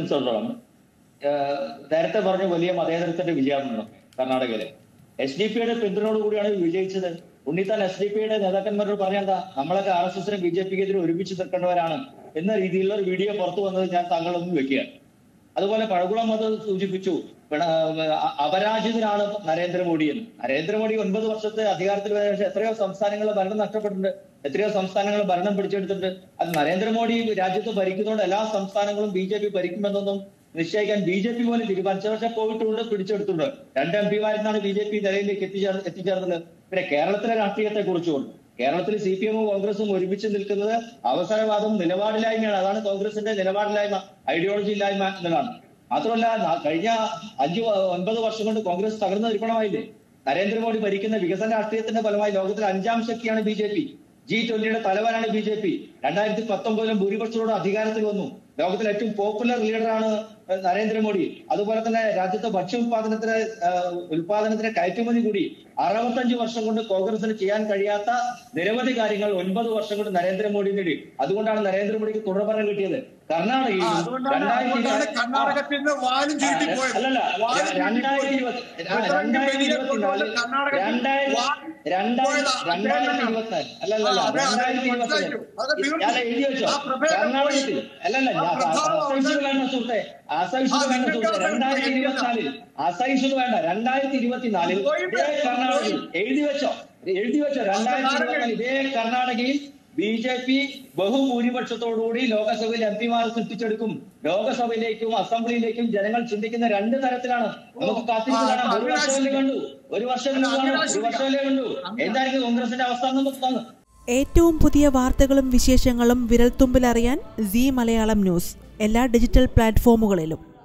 സംബന്ധിച്ചിടത്തോളം ഏഹ്, നേരത്തെ പറഞ്ഞ വലിയ മതേതരത്തിന്റെ വിജയമാണ് കർണാടകയിലെ എസ് ഡി പിയുടെ പിന്തുണയോട് കൂടിയാണ് വിജയിച്ചത് ഉണ്ണിത്താൻ എസ് ഡി പിയുടെ നേതാക്കന്മാരോട് പറഞ്ഞെന്താ നമ്മളൊക്കെ ആർ എസ് എസിനും ബി ജെ പിക്ക് എതിരെ ഒരുമിച്ച് നിൽക്കേണ്ടവരാണ് എന്ന രീതിയിലുള്ള ഒരു വീഡിയോ പുറത്തു വന്നത് ഞാൻ താങ്കളൊന്നും വെക്കുകയാണ് അതുപോലെ പഴകുളം അത് സൂചിപ്പിച്ചു പിണ- അ- അപരാജിതനാണ് നരേന്ദ്രമോദി എന്ന് നരേന്ദ്രമോദി ഒൻപത് വർഷത്തെ അധികാരത്തിൽ വന്ന ശേഷം എത്രയോ സംസ്ഥാനങ്ങളിൽ ഭരണം നഷ്ടപ്പെട്ടിട്ടുണ്ട് എത്രയോ സംസ്ഥാനങ്ങൾ ഭരണം പിടിച്ചെടുത്തിട്ടുണ്ട് അത് നരേന്ദ്രമോദി രാജ്യത്ത് ഭരിക്കുന്നതുകൊണ്ട് എല്ലാ സംസ്ഥാനങ്ങളും ബി ജെ പി ഭരിക്കുമെന്നൊന്നും നിശ്ചയിക്കാൻ ബി ജെ പി പോലും തീരുമാനിച്ചു പക്ഷെ പോയിട്ടുണ്ട് പിടിച്ചെടുത്തിട്ടുണ്ട് രണ്ട് എം പിമാരെന്നാണ് ബി ജെ പി നിലയിലേക്ക് എത്തിച്ചേർ എത്തിച്ചേർന്നത് പിന്നെ കേരളത്തിലെ രാഷ്ട്രീയത്തെ കുറിച്ചുകൊണ്ട് കേരളത്തിൽ സി പി എമ്മും കോൺഗ്രസും ഒരുമിച്ച് നിൽക്കുന്നത് അവസരവാദം നിലപാടില്ലായ്മയാണ് അതാണ് കോൺഗ്രസിന്റെ നിലപാടില്ലായ്മ ഐഡിയോളജി ഇല്ലായ്മ എന്നതാണ് മാത്രമല്ല ന- കഴിഞ്ഞ അഞ്ചു വ- ഒൻപത് വർഷം കൊണ്ട് കോൺഗ്രസ് തകർന്നു തരിപ്പണമായില്ലേ നരേന്ദ്രമോദി ഭരിക്കുന്ന വികസന രാഷ്ട്രീയത്തിന്റെ ഫലമായി ലോകത്തിലെ അഞ്ചാം ശക്തിയാണ് ബി ജെ പി ജി ട്വന്റിയുടെ തലവനാണ് ബി ജെ പി രണ്ടായിരത്തി പത്തൊമ്പതിലും ഭൂരിപക്ഷത്തോടെ അധികാരത്തിൽ വന്നു ലോകത്തിലെ ഏറ്റവും പോപ്പുലർ ലീഡറാണ് നരേന്ദ്രമോദി അതുപോലെ തന്നെ രാജ്യത്തെ ഭക്ഷ്യ ഉത്പാദനത്തിന് ഏഹ്, ഉത്പാദനത്തിന് കയറ്റുമതി കൂടി അറുപത്തഞ്ച് വർഷം കൊണ്ട് കോൺഗ്രസിന് ചെയ്യാൻ കഴിയാത്ത നിരവധി കാര്യങ്ങൾ ഒൻപത് വർഷം കൊണ്ട് നരേന്ദ്രമോദി നേടി അതുകൊണ്ടാണ് നരേന്ദ്രമോദിക്ക് തുടർഭരണം കിട്ടിയത് കർണാടകയിൽ ആ, അതുകൊണ്ടാണ് രണ്ടായിരത്തി അതുകൊണ്ടാണ് ഇരുപത്- കർണാടകത്തിൽ നിന്ന് വാലും ചീട്ടിപ്പോയത് അല്ലല്ല വാലും രണ്ടായിരത്തി ചീട്ടിപ്പോയി. ഇരുപത്തി ഇത്രയും രണ്ടായിരത്തി വലിയ ഇരുപത്തിനാല് കൊണ്ടുവന്ന കർണാടകത്തിൽ രണ്ടായിരത്തി വാ- രണ്ടായിരത്തി പോയതാ. രണ്ടായിരത്തി അദ്ദേഹം ഇരുപത്തിനാല് അല്ലല്ല ആ, അതെ, അതെ, രണ്ടായിരത്തി മനസ്സിലായി. അത് ഇരുപത്തിനാല് തീർന്നു. ഞാൻ എഴുതി വെച്ചോ ആ പ്രഭേദം കർണാടകത്തിൽ പോയി. അല്ലല്ല ആ ഞാൻ പ്രഭാവം അസഹിഷ്ണുത വേണ്ട സുഹൃത്തെ അസഹിഷ്ണുത ആ, വേണ്ട നിങ്ങൾക്ക് സുഹൃത്തെ അത് രണ്ടായിരത്തി പേടിക്കണ്ട. ഇരുപത്തിനാലിൽ അസഹിഷ്ണുത വേണ്ട രണ്ടായിരത്തി ഇരുപത്തിനാലിൽ പോയി, ഇതേ പോയി. കർണാടകയിൽ എഴുതി വെച്ചോ എഴുതി വെച്ചോ രണ്ടായിരത്തി ഇരുപത്തിനാലിൽ ഇതേ കർണാടകയിൽ ബി ജെ പി ബഹുഭൂരിപക്ഷത്തോടുകൂടി ലോകസഭയിൽ എം പിമാരെ സൃഷ്ടിച്ചെടുക്കും ലോകസഭയിലേക്കും അസംബ്ലിയിലേക്കും ജനങ്ങൾ ചിന്തിക്കുന്ന രണ്ട് തരത്തിലാണ് നമുക്ക് കാത്തിരിച്ച് ആ, കാണാം ഒരു അഭിലാഷ് വർഷമല്ലേ കണ്ടു ഒരു വർഷം അല്ല, കാണും അഭിലാഷ് ഒരു വർഷമല്ലേ കണ്ടു എന്തായിരിക്കും കോൺഗ്രസിന്റെ അവസ്ഥ എന്ന് നമുക്ക് തോന്നുന്നു ഏറ്റവും പുതിയ വാർത്തകളും വിശേഷങ്ങളും വിരൽത്തുമ്പിലറിയാൻ സി മലയാളം ന്യൂസ് എല്ലാ ഡിജിറ്റൽ പ്ലാറ്റ്ഫോമുകളിലും